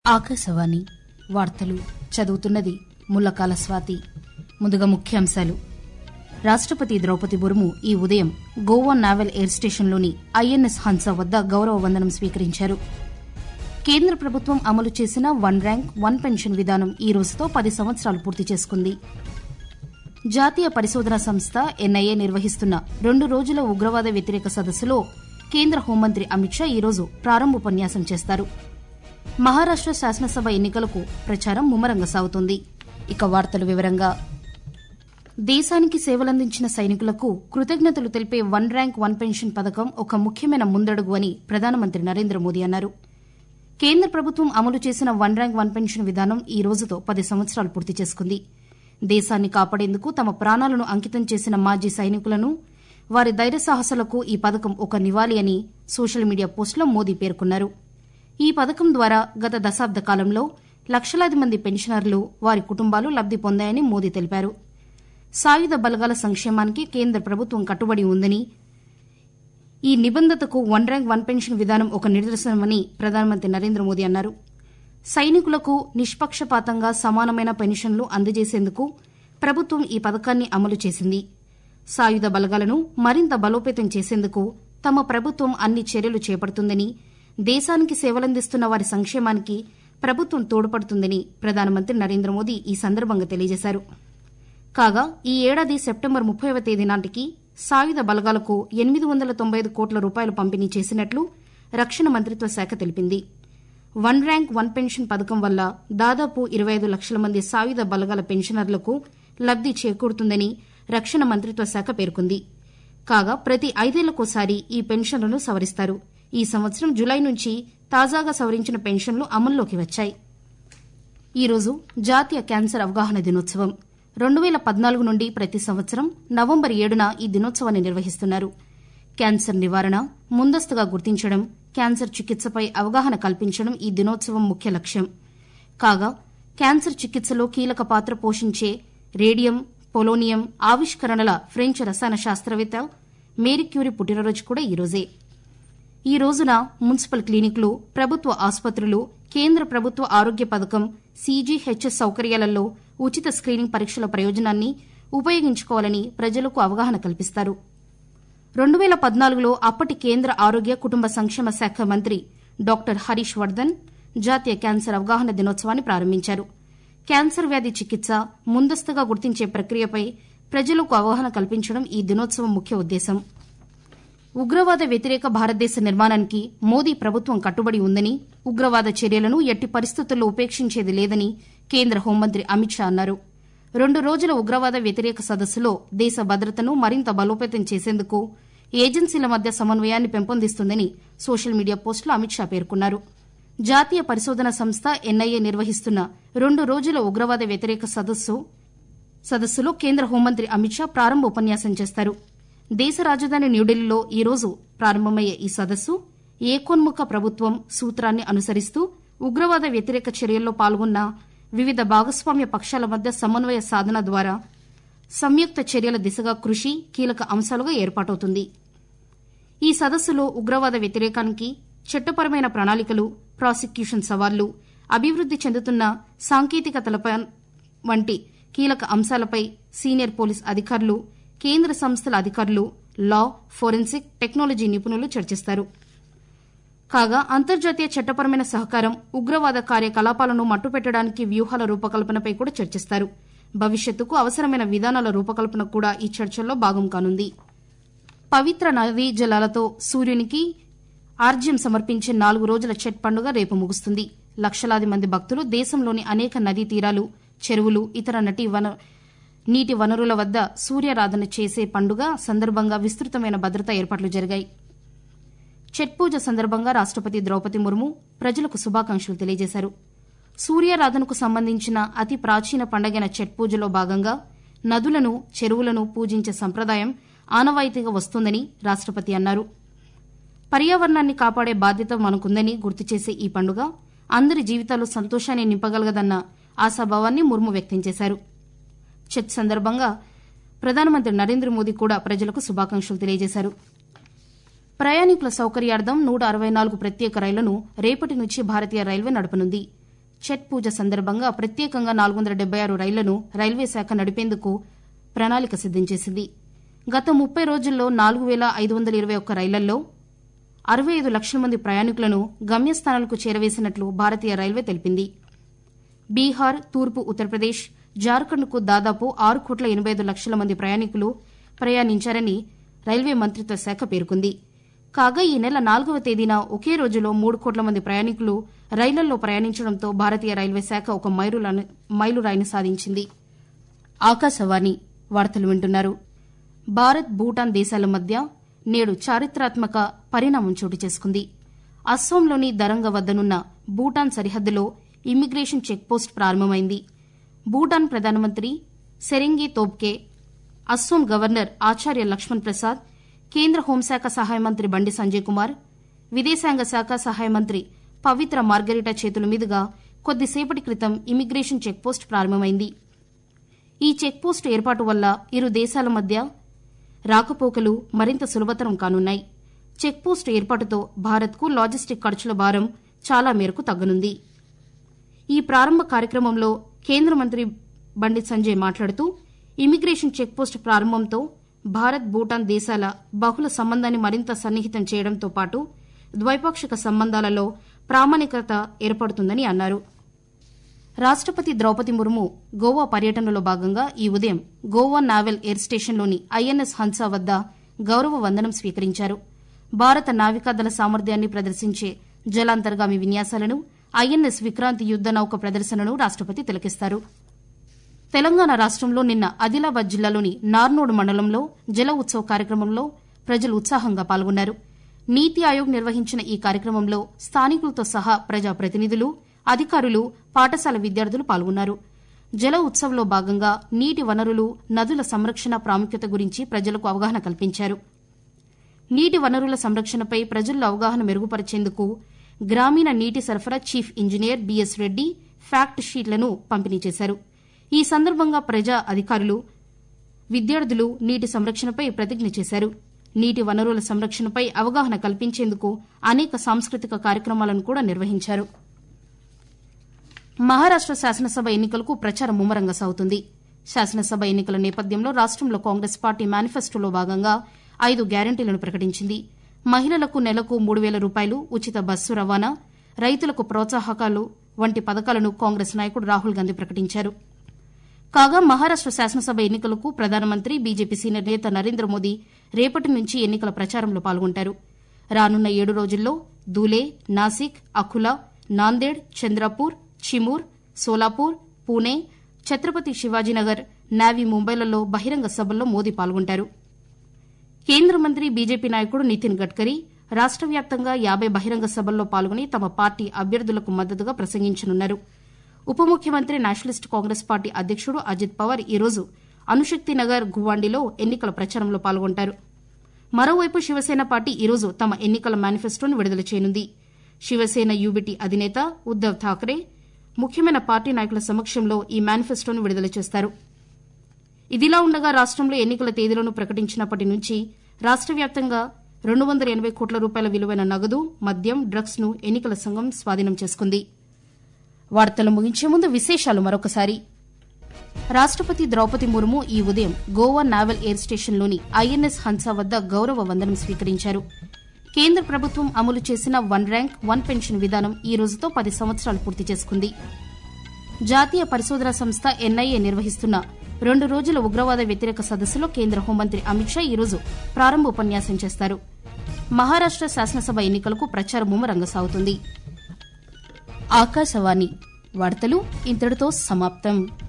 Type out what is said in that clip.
ఆకాశవాణి వార్తలు చదువుతున్నది ముల్లకాల స్వాతి ముందుగా ముఖ్యాంశాలు రాష్టపతి ద్రౌపది ముర్ము ఈ ఉదయం గోవా నావల్ ఎయిర్ స్టేషన్లోని ఐఎన్ఎస్ హన్స వద్ద గౌరవ వందనం స్వీకరించారు కేంద్ర ప్రభుత్వం అమలు చేసిన వన్ ర్యాంక్ వన్ పెన్షన్ విధానం ఈ రోజుతో పది సంవత్సరాలు పూర్తి చేసుకుంది జాతీయ పరిశోధన సంస్థ ఎన్ఐఏ నిర్వహిస్తున్న రెండు రోజుల ఉగ్రవాద వ్యతిరేక సదస్సులో కేంద్ర హోంమంత్రి అమిత్ షా ఈరోజు ప్రారంభోపన్యాసం చేస్తారు మహారాష్ట శాసనసభ ఎన్నికలకు ప్రచారం ముమ్మరంగా సాగుతోంది ఇక వార్తల వివరంగా దేశానికి సేవలందించిన సైనికులకు కృతజ్ఞతలు తెలిపే వన్ ర్యాంక్ వన్ పెన్షన్ పథకం ఒక ముఖ్యమైన ముందడుగు అని ప్రధానమంత్రి నరేంద్ర మోదీ అన్నారు కేంద్ర ప్రభుత్వం అమలు చేసిన వన్ ర్యాంక్ వన్ పెన్షన్ విధానం ఈ రోజుతో పది సంవత్సరాలు పూర్తి చేసుకుంది దేశాన్ని కాపాడేందుకు తమ ప్రాణాలను అంకితం చేసిన మాజీ సైనికులను వారి ధైర్య సాహసాలకు ఈ పథకం ఒక నివాళి అని సోషల్ మీడియా పోస్టులో మోదీ పేర్కొన్నారు ఈ పథకం ద్వారా గత దశాబ్ద కాలంలో లక్షలాది మంది పెన్షనర్లు వారి కుటుంబాలు లబ్ది పొందాయని మోదీ తెలిపారు సాయుధ బలగాల సంక్షేమానికి కేంద్ర ప్రభుత్వం కట్టుబడి ఉందని ఈ నిబంధతకు వన్ ర్యాంక్ వన్ పెన్షన్ విధానం ఒక నిదర్శనమని ప్రధానమంత్రి నరేంద్ర మోదీ అన్నారు సైనికులకు నిష్పక్షపాతంగా సమానమైన పెన్షన్లు అందజేసేందుకు ప్రభుత్వం ఈ పథకాన్ని అమలు చేసింది సాయుధ బలగాలను మరింత బలోపేతం చేసేందుకు తమ ప్రభుత్వం అన్ని చర్యలు చేపడుతుందని దేశానికి సేవలందిస్తున్న వారి సంక్షేమానికి ప్రభుత్వం తోడ్పడుతుందని ప్రధానమంత్రి నరేంద్ర మోదీ ఈ సందర్భంగా తెలియజేశారు కాగా ఈ ఏడాది సెప్టెంబర్ ముప్పైవ తేదీ నాటికి సాయుధ బలగాలకు ఎనిమిది వందల తొంభై ఐదు కోట్ల రూపాయలు పంపిణీ చేసినట్లు రక్షణ మంత్రిత్వ శాఖ తెలిపింది వన్ ర్యాంక్ వన్ పెన్షన్ పథకం వల్ల దాదాపు ఇరవై ఐదు లక్షల మంది సాయుధ బలగాల పెన్షనర్లకు లబ్ది చేకూరుతుందని రక్షణ మంత్రిత్వ శాఖ పేర్కొంది కాగా ప్రతి ఐదేళ్లకోసారి ఈ పెన్షన్లను సవరిస్తారు ఈ సంవత్సరం జులై నుంచి తాజాగా సవరించిన పెన్షన్లు అమల్లోకి వచ్చాయి ఈ రోజు జాతీయ క్యాన్సర్ అవగాహన దినోత్సవం రెండు వేల పద్నాలుగు నుండి ప్రతి సంవత్సరం నవంబర్ ఏడున ఈ దినోత్సవాన్ని నిర్వహిస్తున్నారు క్యాన్సర్ నివారణ ముందస్తుగా గుర్తించడం క్యాన్సర్ చికిత్సపై అవగాహన కల్పించడం ఈ దినోత్సవం ముఖ్య లక్ష్యం కాగా క్యాన్సర్ చికిత్సలో కీలక పాత్ర పోషించే రేడియం పొలోనియం ఆవిష్కరణల ఫ్రెంచ్ రసాయన శాస్త్రవేత్త మేరీ క్యూరీ పుట్టినరోజు కూడా ఈ రోజే ఈ రోజున మున్సిపల్ క్లినిక్లు ప్రభుత్వ ఆసుపత్రులు కేంద్ర ప్రభుత్వ ఆరోగ్య పథకం సీజీహెచ్ఎస్ సౌకర్యాలలో ఉచిత స్క్రీనింగ్ పరీక్షల ప్రయోజనాన్ని ఉపయోగించుకోవాలని ప్రజలకు అవగాహన కల్పిస్తారు రెండు వేల పద్నాలుగులో అప్పటి కేంద్ర ఆరోగ్య కుటుంబ సంక్షేమ శాఖ మంత్రి డాక్టర్ హరీష్ వర్ధన్ జాతీయ క్యాన్సర్ అవగాహన దినోత్సవాన్ని ప్రారంభించారు క్యాన్సర్ వ్యాధి చికిత్స ముందస్తుగా గుర్తించే ప్రక్రియపై ప్రజలకు అవగాహన కల్పించడం ఈ దినోత్సవం ముఖ్య ఉద్దేశం ఉగ్రవాద వ్యతిరేక భారతదేశ నిర్మాణానికి మోదీ ప్రభుత్వం కట్టుబడి ఉందని ఉగ్రవాద చర్యలను ఎట్టి పరిస్థితుల్లో ఉపేక్షించేది లేదని కేంద్ర హోంమంత్రి అమిత్ షా అన్నారు రెండు రోజుల ఉగ్రవాద వ్యతిరేక సదస్సులో దేశ భద్రతను మరింత బలోపేతం చేసేందుకు ఏజెన్సీల మధ్య సమన్వయాన్ని పెంపొందిస్తుందని సోషల్ మీడియా పోస్టులో అమిత్ షా పేర్కొన్నారు జాతీయ పరిశోధన సంస్థ ఎన్ఐఏ నిర్వహిస్తున్న రెండు రోజుల ఉగ్రవాద వ్యతిరేక సదస్సు సదస్సులో కేంద్ర హోంమంత్రి అమిత్ షా ప్రారంభ ఉపన్యాసం చేస్తారు దేశ రాజధాని న్యూఢిల్లీలో ఈ రోజు ప్రారంభమయ్యే ఈ సదస్సు ఏకోన్ముఖ ప్రభుత్వం సూత్రాన్ని అనుసరిస్తూ ఉగ్రవాద వ్యతిరేక చర్యల్లో పాల్గొన్న వివిధ భాగస్వామ్య పక్షాల మధ్య సమన్వయ సాధన ద్వారా సంయుక్త చర్యల దిశగా కృషి కీలక అంశాలుగా ఏర్పాటవుతుంది ఈ సదస్సులో ఉగ్రవాద వ్యతిరేకానికి చట్టపరమైన ప్రణాళికలు ప్రాసిక్యూషన్ సవాళ్లు అభివృద్ది చెందుతున్న సాంకేతికతలపై వంటి కీలక అంశాలపై సీనియర్ పోలీస్ అధికారులు కేంద్ర సంస్థల అధికారులు లా ఫోరెన్సిక్ టెక్నాలజీ నిపుణులు చర్చిస్తారు కాగా అంతర్జాతీయ చట్టపరమైన సహకారం ఉగ్రవాద కార్యకలాపాలను మట్టుపెట్టడానికి వ్యూహాల రూపకల్పనపై కూడా చర్చిస్తారు భవిష్యత్తుకు అవసరమైన విధానాల రూపకల్పన కూడా ఈ చర్చల్లో భాగం కానుంది పవిత్ర నదీ జలాలతో సూర్యునికి ఆర్జ్యం సమర్పించే నాలుగు రోజుల ఛట్ పండుగ రేపు ముగుస్తుంది లక్షలాది మంది భక్తులు దేశంలోని అనేక నదీ తీరాలు చెరువులు ఇతర నటి వన నీటి వనరుల వద్ద సూర్యారాధన చేసే పండుగ సందర్భంగా విస్తృతమైన భద్రతా ఏర్పాట్లు జరిగాయి ఛట్ పూజ సందర్భంగా రాష్టపతి ద్రౌపది ముర్ము ప్రజలకు శుభాకాంక్షలు తెలియజేశారు సూర్యారాధనకు సంబంధించిన అతి ప్రాచీన పండగైన ఛట్ పూజలో భాగంగా నదులను చెరువులను పూజించే సంప్రదాయం ఆనవాయితీగా వస్తోందని రాష్టపతి అన్నారు పర్యావరణాన్ని కాపాడే బాధ్యత మనకుందని గుర్తు చేసే ఈ పండుగ అందరి జీవితాల్లో సంతోషాన్ని నింపగలగదన్న ఆశాభావాన్ని ముర్ము వ్యక్తం చేశారు ఛత్ సందర్భంగా ప్రధానమంత్రి నరేంద్ర మోదీ కూడా ప్రజలకు శుభాకాంక్షలు తెలియజేశారు ప్రయాణికుల సౌకర్యార్థం నూట అరవై నాలుగు ప్రత్యేక రైళ్లను రేపటి నుంచి భారతీయ రైల్వే నడపనుంది ఛట్ పూజ సందర్భంగా ప్రత్యేకంగా నాలుగు వందల డెబ్బై ఆరు రైళ్లను రైల్వే శాఖ నడిపేందుకు ప్రణాళిక సిద్దం చేసింది గత ముప్పై రోజుల్లో నాలుగు వేల ఐదు వందల ఇరవై ఒక్క రైళ్లలో అరవై ఐదు లక్షల మంది ప్రయాణికులను గమ్యస్థానాలకు చేరవేసినట్లు భారతీయ రైల్వే తెలిపింది బీహార్ తూర్పు ఉత్తరప్రదేశ్ జార్ఖండ్కు దాదాపు ఆరు కోట్ల ఎనబై ఐదు లక్షల మంది ప్రయాణికులు ప్రయాణించారని రైల్వే మంత్రిత్వ శాఖ పేర్కొంది కాగా ఈ నెల నాలుగవ తేదీన ఒకే రోజులో మూడు కోట్ల మంది ప్రయాణికులు రైళ్లలో ప్రయాణించడంతో భారతీయ రైల్వే శాఖ ఒక మైలురాని- మైలురాయిని సాధించింది ఆకాశవాణి వార్తలు వింటున్నారు భారత్ భూటాన్ దేశాల మధ్య నేడు చారిత్రాత్మక పరిణామం చోటు చేసుకుంది అస్సోంలోని దరంగ వద్దనున్న భూటాన్ సరిహద్దులో ఇమ్మిగ్రేషన్ చెక్పోస్ట్ ప్రారంభమైంది భూటాన్ ప్రధానమంత్రి సెరెంగి తోబ్కే అస్సోం గవర్నర్ ఆచార్య లక్ష్మణ్ ప్రసాద్ కేంద్ర హోంశాఖ సహాయ మంత్రి బండి సంజయ్ కుమార్ విదేశాంగ శాఖ సహాయ మంత్రి పవిత్ర మార్గరిటా చేతుల మీదుగా కొద్దిసేపటి క్రితం ఇమ్మిగ్రేషన్ చెక్పోస్ట్ ప్రారంభమైంది ఈ చెక్పోస్టు ఏర్పాటు వల్ల ఇరు దేశాల మధ్య రాకపోకలు మరింత సులభతరం కానున్నాయి చెక్పోస్టు ఏర్పాటుతో భారత్కు లాజిస్టిక్ ఖర్చుల భారం చాలా మేరకు తగ్గనుంది ఈ ప్రారంభ కార్యక్రమంలో కేంద్ర మంత్రి బండి సంజయ్ మాట్లాడుతూ ఇమిగ్రేషన్ చెక్పోస్ట్ ప్రారంభంతో భారత్ భూటాన్ దేశాల బహుళ సంబంధాన్ని మరింత సన్నిహితం చేయడంతో పాటు ద్వైపాక్షిక సంబంధాలలో ప్రామాణికత ఏర్పడుతుందని అన్నారు రాష్టపతి ద్రౌపది ముర్ము గోవా పర్యటనలో భాగంగా ఈ ఉదయం గోవా నావెల్ ఎయిర్ స్టేషన్లోని ఐఎన్ఎస్ హన్సా వద్ద గౌరవ వందనం స్వీకరించారు భారత నావికాదళ సామర్థ్యాన్ని ప్రదర్శించే జలాంతర్గామి విన్యాసాలను ఐఎన్ఎస్ విక్రాంతి యుద్ద నౌక ప్రదర్శనను రాష్టపతి తిలకిస్తారు తెలంగాణ రాష్టంలో నిన్న ఆదిలాబాద్ జిల్లాలోని నార్నోడ్ మండలంలో జల ఉత్సవ్ కార్యక్రమంలో ప్రజలు ఉత్సాహంగా పాల్గొన్నారు నీతి ఆయోగ్ నిర్వహించిన ఈ కార్యక్రమంలో స్థానికులతో సహా ప్రజాప్రతినిధులు అధికారులు పాఠశాల విద్యార్థులు పాల్గొన్నారు జల ఉత్సవ్లో భాగంగా నీటి వనరులు నదుల సంరక్షణ ప్రాముఖ్యత గురించి ప్రజలకు అవగాహన కల్పించారు నీటి వనరుల సంరక్షణపై ప్రజల్లో అవగాహన మెరుగుపరిచేందుకు గ్రామీణ నీటి సరఫరా chief engineer BS Reddy fact షీట్లను పంపిణీ చేశారు ఈ సందర్భంగా ప్రజా అధికారులు విద్యార్థులు నీటి సంరక్షణపై ప్రతిజ్ఞ చేశారు నీటి వనరుల సంరక్షణపై అవగాహన కల్పించేందుకు అనేక సాంస్కృతిక కార్యక్రమాలను కూడా నిర్వహించారు మహారాష్ట శాసనసభ ఎన్నికలకు ప్రచారం ముమ్మరంగా సాగుతుంది శాసనసభ ఎన్నికల నేపథ్యంలో రాష్టంలో కాంగ్రెస్ పార్టీ మేనిఫెస్టోలో భాగంగా ఐదు గ్యారంటీలను ప్రకటించింది మహిళలకు నెలకు మూడు వేల రూపాయలు ఉచిత బస్సు రవాణా రైతులకు ప్రోత్సాహకాలు వంటి పథకాలను కాంగ్రెస్ నాయకుడు రాహుల్ గాంధీ ప్రకటించారు కాగా మహారాష్ట శాసనసభ ఎన్నికలకు ప్రధానమంత్రి బీజేపీ సీనియర్ నేత నరేంద్ర మోదీ రేపటి నుంచి ఎన్నికల ప్రచారంలో పాల్గొంటారు రానున్న ఏడు రోజుల్లో దూలే నాసిక్ అఖులా నాందేడ్ చంద్రపూర్ చిమూర్ సోలాపూర్ పూణే ఛత్రపతి శివాజీనగర్ నావీ ముంబైలలో బహిరంగ సభల్లో మోదీ పాల్గొంటారు కేంద్ర మంత్రి బీజేపీ నాయకుడు నితిన్ గడ్కరీ రాష్ట వ్యాప్తంగా యాబై బహిరంగ సభల్లో పాల్గొని తమ పార్టీ అభ్యర్థులకు మద్దతుగా ప్రసంగించనున్నారు ఉప ముఖ్యమంత్రి నేషనలిస్ట్ కాంగ్రెస్ పార్టీ అధ్యకుడు అజిత్ పవార్ ఈరోజు అణుశక్తి నగర్ గువాండిలో ఎన్నికల ప్రచారంలో పాల్గొంటారు మరోవైపు శివసేన పార్టీ ఈరోజు తమ ఎన్నికల మేనిఫెస్టోను విడుదల చేయనుంది శివసేన యూబీటీ అధినేత ఉద్దవ్ ఠాక్రే ముఖ్యమైన పార్టీ నాయకుల సమక్షంలో ఈ మేనిఫెస్టోను విడుదల చేస్తారు ఇదిలా ఉండగా రాష్టంలో ఎన్నికల తేదీలను ప్రకటించినప్పటి నుంచి రాష్ట వ్యాప్తంగా రెండు వందల ఎనబై కోట్ల రూపాయల విలువైన నగదు మద్యం డ్రగ్స్ ను ఎన్నికల సంఘం స్వాధీనం చేసుకుంది వార్తలు ముగించే ముందు విశేషాలు మరొకసారి రాష్టపతి ద్రౌపది ముర్ము ఈ ఉదయం గోవా నావల్ ఎయిర్ స్టేషన్లోని ఐఎన్ఎస్ హన్సా వద్ద గౌరవ వందనం స్వీకరించారు కేంద్ర ప్రభుత్వం అమలు చేసిన వన్ ర్యాంక్ వన్ పెన్షన్ విధానం ఈ రోజుతో పది సంవత్సరాలు పూర్తి చేసుకుంది జాతీయ పరిశోధన సంస్థ ఎన్ఐఏ నిర్వహిస్తున్న రెండు రోజుల ఉగ్రవాద వ్యతిరేక సదస్సులో కేంద్ర హోంమంత్రి అమిత్ షా ఈరోజు ప్రారంభ ఉపన్యాసం చేస్తారు మహారాష్ట శాసనసభ ఎన్నికలకు ప్రచారం ముమ్మరంగా సాగుతుంది ఆకాశవాణి వార్తలు ఇంతటితో సమాప్తం